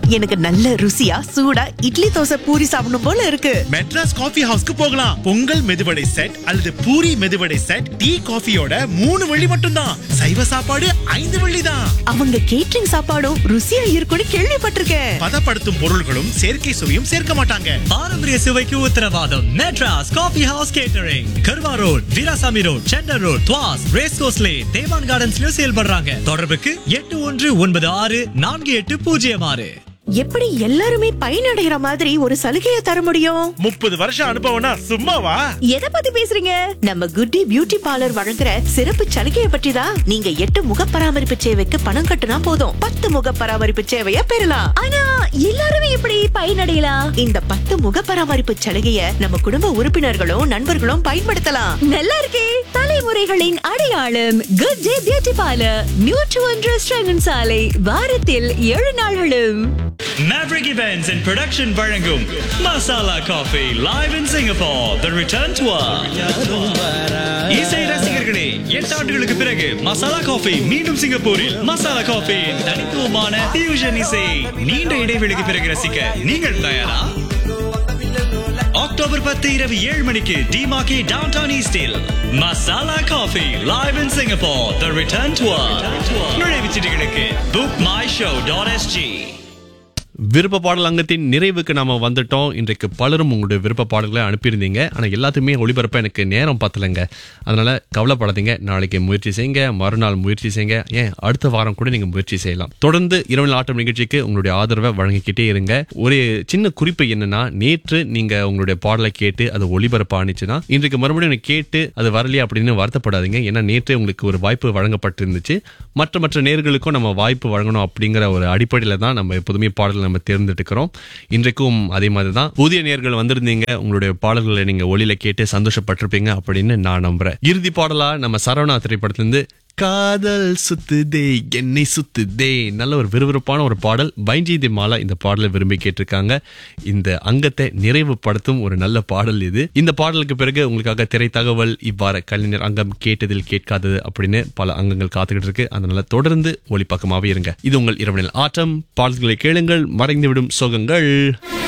எனக்கு நல்ல ருசியா சூடா இட்லி தோசை பூரி சாப்பிடணும் போல இருக்கு மெட்ராஸ் காஃபி ஹவுஸ்க்கு போகலாம் பொங்கல் மெதுவடை செட் அல்லது பூரி மெதுவடை செட் டீ காஃபியோட மூணு வெள்ளி மட்டும்தான் சைவ சாப்பாடு ஐந்து வெள்ளி தான் அவங்க கேட்டரிங் சாப்பாடும் ருசியா இருக்கும்னு கேள்விப்பட்டிருக்கேன் பதப்படுத்தும் பொருள்களும் செயற்கை சுவையும் சேர்க்க மாட்டாங்க பாரம்பரிய சுவைக்கு உத்தரவாதம் மெட்ராஸ் காஃபி ஹவுஸ் கேட்டரிங் கர்வா road Veerasamy road centre road Tuas ரேஸ் கோஸ்லே தேவான் கார்டன்ஸ்லயும் செயல்படுறாங்க தொடர்புக்கு எட்டு ஒன்று ஒன்பது ஆறு நான்கு எட்டு பூஜ்ஜியம் ஆறு எப்படி எல்லாருமே பயனடைகிற மாதிரி ஒரு சலுகையை தர முடியும் முப்பது வருஷம் அனுபவம்னா சும்மாவா எதை பத்தி பேசுறீங்க நம்ம குட்டி பியூட்டி பார்லர் வழங்குற சிறப்பு சலுகையை பற்றி தான் நீங்க எட்டு முக பராமரிப்பு சேவைக்கு பணம் கட்டுனா போதும் பத்து முக பராமரிப்பு சேவையை பெறலாம் ஆனா எல்லாருமே எப்படி பயனடையலாம் இந்த பத்து முக பராமரிப்பு சலுகையை நம்ம குடும்ப உறுப்பினர்களும் நண்பர்களும் பயன்படுத்தலாம் நல்லா இருக்கே தலைமுறைகளின் அடையாளம் குட் டே பியூட்டி பார்லர் நியூட்ரி ஒன்று ஸ்ரங்கன் சாலை வாரத்தில் ஏழு நாள்களும் Maverick Events and Production வழங்கும் masala coffee live in Singapore the return tour இசை ரசிகர்களே எட்டு ஆண்டுகளுக்கு பிறகு மசாலா காஃபி மீண்டும் சிங்கப்பூரில் மசாலா காஃபியின் தனித்துவமான fusion இசை நீண்ட இடைவெளிக்கு பிறகு ரசிக்க நீங்கள் தயாரா அக்டோபர் பத்து இரவு ஏழு மணிக்கு டிமாக்கி டவுன் டவுன் ஈஸ்டில் masala coffee live in Singapore the return tour நுழைவுச் சீட்டுகளுக்கு book my show dot SG விருப்ப பாடல் அங்கத்தின் நிறைவுக்கு நாம வந்துட்டோம் இன்றைக்கு பலரும் உங்களுடைய விருப்ப பாடல்களை அனுப்பியிருந்தீங்க ஆனா எல்லாத்தையுமே ஒளிபரப்ப எனக்கு நேரம் பத்தலைங்க அதனால கவலைப்படாதீங்க நாளைக்கு முயற்சி செய்யுங்க மறுநாள் முயற்சி செய்யுங்க ஏன் அடுத்த வாரம் கூட நீங்க முயற்சி செய்யலாம் தொடர்ந்து இரவு ஆட்டம் நிகழ்ச்சிக்கு உங்களுடைய ஆதரவை வழங்கிக்கிட்டே இருங்க ஒரு சின்ன குறிப்பு என்னன்னா நேற்று நீங்க உங்களுடைய பாடலை கேட்டு அது ஒளிபரப்பு ஆனிச்சுன்னா இன்றைக்கு மறுபடியும் எனக்கு கேட்டு அது வரலையா அப்படின்னு வருத்தப்படாதீங்க ஏன்னா நேற்று உங்களுக்கு ஒரு வாய்ப்பு வழங்கப்பட்டிருந்துச்சு மற்ற மற்ற நேர்களுக்கும் நம்ம வாய்ப்பு வழங்கணும் அப்படிங்கிற ஒரு அடிப்படையில தான் நம்ம எப்போதுமே பாடல் நம்ம தேர்ந்தெடுக்கிறோம் இன்றைக்கும் அதே மாதிரி தான் புதிய நேர்கள் வந்திருந்தீங்க உங்களுடைய பாடல்களை நீங்க ஒளியில கேட்டு சந்தோஷப்பட்டிருப்பீங்க அப்படின்னு நான் நம்புறேன் இறுதி பாடலா நம்ம சரவணா திரைப்படத்திலிருந்து காதல் சுத்துதே என்னை சுத்துதே நல்ல ஒரு விறுவிறுப்பான ஒரு பாடல் பைஞ்சி மாலா இந்த பாடலை விரும்பி கேட்டிருக்காங்க இந்த அங்கத்தை நிறைவுபடுத்தும் ஒரு நல்ல பாடல் இது இந்த பாடலுக்கு பிறகு உங்களுக்காக திரை தகவல் இவ்வாறு கலைஞர் அங்கம் கேட்டதில் கேட்காதது அப்படின்னு பல அங்கங்கள் காத்துக்கிட்டு இருக்கு அதனால தொடர்ந்து ஒளிப்பக்கமாவே இருங்க இது உங்கள் இரவனில் ஆட்டம் பாடல்களை கேளுங்கள் மறைந்துவிடும் சோகங்கள்